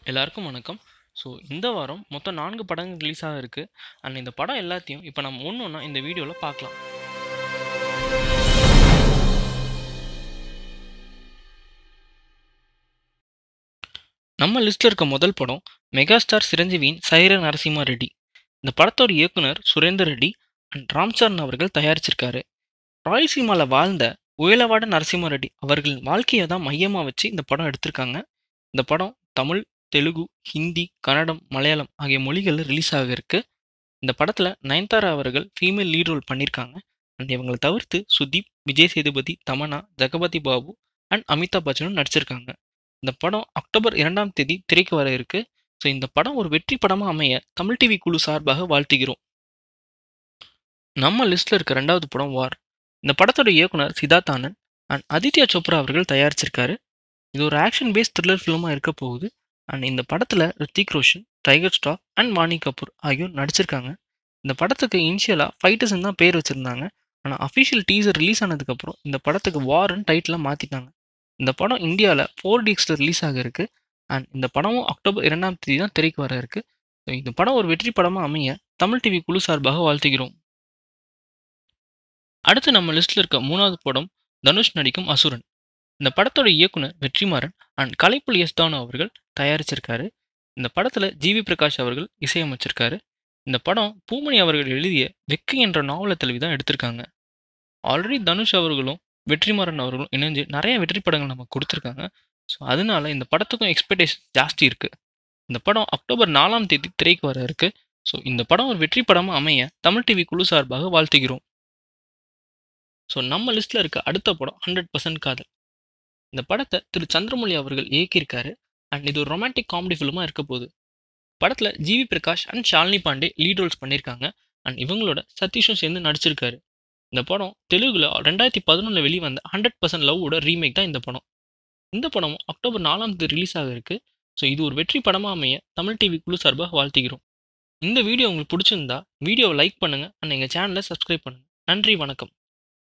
எல்லாருக்கும் வணக்கம். ஸோ இந்த வாரம் மொத்தம் 4 படங்கள் ரிலீஸ் ஆக இருக்கு. அண்ட் இந்த படம் எல்லாத்தையும் இப்ப நம்ம ஒண்ணு ஒண்ணா இந்த வீடியோல பார்க்கலாம். நம்ம லிஸ்ட்ல இருக்க முதல் படம் மெகாஸ்டார் சிரஞ்சீவியின் சைர நரசிம்மா ரெட்டி. இந்த படத்தோட இயக்குனர் சுரேந்தர் ரெட்டி அண்ட் ராம் சரண் அவர்கள் தயாரிச்சிருக்காரு. ராயலசீமால வாழ்ந்த உயலவாட நரசிம்ம ரெட்டி அவர்களின் வாழ்க்கையை தான் மையமா வச்சு இந்த படம் எடுத்திருக்காங்க. இந்த படம் தமிழ், தெலுங்கு, ஹிந்தி, கன்னடம், மலையாளம் ஆகிய மொழிகள்ல ரிலீஸ் ஆக இருக்கு. இந்த படத்துல நயன்தாரா அவர்கள் ஃபீமேல் லீட் ரோல் பண்ணியிருக்காங்க. அண்ட் இவங்கள தவிர்த்து சுதீப், விஜய் சேதுபதி, தமன்னா, ஜெகபதி பாபு அண்ட் அமிதாப் பச்சனும் நடிச்சிருக்காங்க. இந்த படம் அக்டோபர் 2ஆம் தேதி திரைக்கு வர இருக்கு. ஸோ இந்த படம் ஒரு வெற்றி படமா அமைய தமிழ் டிவி குழு சார்பாக வாழ்த்துகிறோம். நம்ம லிஸ்ட்ல இருக்க ரெண்டாவது படம் வார். இந்த படத்தோட இயக்குனர் சித்தார்த் ஆனந்த் அண்ட் ஆதித்யா சோப்ரா அவர்கள் தயாரிச்சிருக்காரு. இது ஒரு ஆக்ஷன் பேஸ்ட் த்ரில்லர் ஃபிலிமா இருக்க போகுது. அண்ட் இந்த படத்துல ரித்திக் ரோஷன், டைகர் ஷ்ராஃப் அண்ட் வாணி கபூர் ஆகியோர் நடிச்சிருக்காங்க. இந்த படத்துக்கு இனிஷியலா ஃபைட்டர்ஸ்ன்னு தான் பேர் வச்சிருந்தாங்க. ஆனா அஃபிஷியல் டீசர் ரிலீஸ் ஆனதுக்கு அப்புறம் இந்த படத்துக்கு வார்ன்னு டைட்டில மாத்திட்டாங்க. இந்த படம் இந்தியால 4DXல ரிலீஸ் ஆக இருக்கு. அண்ட் இந்த படமும் அக்டோபர் 2ஆம் தேதி தான் திரைக்கு வர இருக்கு. ஸோ இந்த படம் ஒரு வெற்றி படமா அமைய தமிழ் டிவி குழு சார்பாக வாழ்த்துகிறோம். அடுத்து நம்ம லிஸ்ட்ல இருக்க மூணாவது படம் தனுஷ் நடிக்கும் அசுரன். இந்த படத்தோட இயக்குனர் வெற்றிமாறன் அண்ட் கலைப்புலி எஸ் தானு அவர்கள் தயாரிச்சிருக்காரு. இந்த படத்துல ஜிவி பிரகாஷ் அவர்கள் இசையமைச்சிருக்காரு. இந்த படம் பூமணி அவர்கள் எழுதிய வெக்கு என்ற நாவல தழுவி தான் எடுத்திருக்காங்க. ஆல்ரெடி தனுஷ் அவர்களும் வெற்றிமாறன் அவர்களும் இணைஞ்சு நிறைய வெற்றி படங்கள் நமக்கு கொடுத்துருக்காங்க. ஸோ அதனால இந்த படத்துக்கும் எக்ஸ்பெக்டேஷன் ஜாஸ்தி இருக்கு. இந்த படம் அக்டோபர் 4ஆம் தேதி திரைக்கு வர இருக்கு. ஸோ இந்த படம் ஒரு வெற்றி படமா அமைய தமிழ் டிவி குழு சார்பாக வாழ்த்துகிறோம். ஸோ நம்ம லிஸ்ட்ல இருக்க அடுத்த படம் 100% காதல். இந்த படத்தை திரு சந்திரமௌலி அவர்கள் இயக்கியிருக்காரு. அண்ட் இது ஒரு ரொமான்டிக் காமெடி ஃபிலிமா இருக்க போகுது. படத்துல GV Prakash and Shalini Pandey lead roles பண்ணியிருக்காங்க. அண்ட் இவங்களோட சதீஷும் சேர்ந்து நடிச்சிருக்காரு. இந்த படம் தெலுங்குல 2011ல வெளிவந்த 100% லவ்வோட ரீமேக் தான் இந்த படம். இந்த படமும் அக்டோபர் 4ஆம் தேதி ரிலீஸ் ஆக இருக்கு. ஸோ இது ஒரு வெற்றி படமா அமைய தமிழ் டிவி குழு சார்பாக வாழ்த்துகிறோம். இந்த வீடியோ உங்களுக்கு பிடிச்சிருந்தா வீடியோவை லைக் பண்ணுங்க அண்ட் எங்க சேனலை சப்ஸ்கிரைப் பண்ணுங்க. நன்றி வணக்கம்.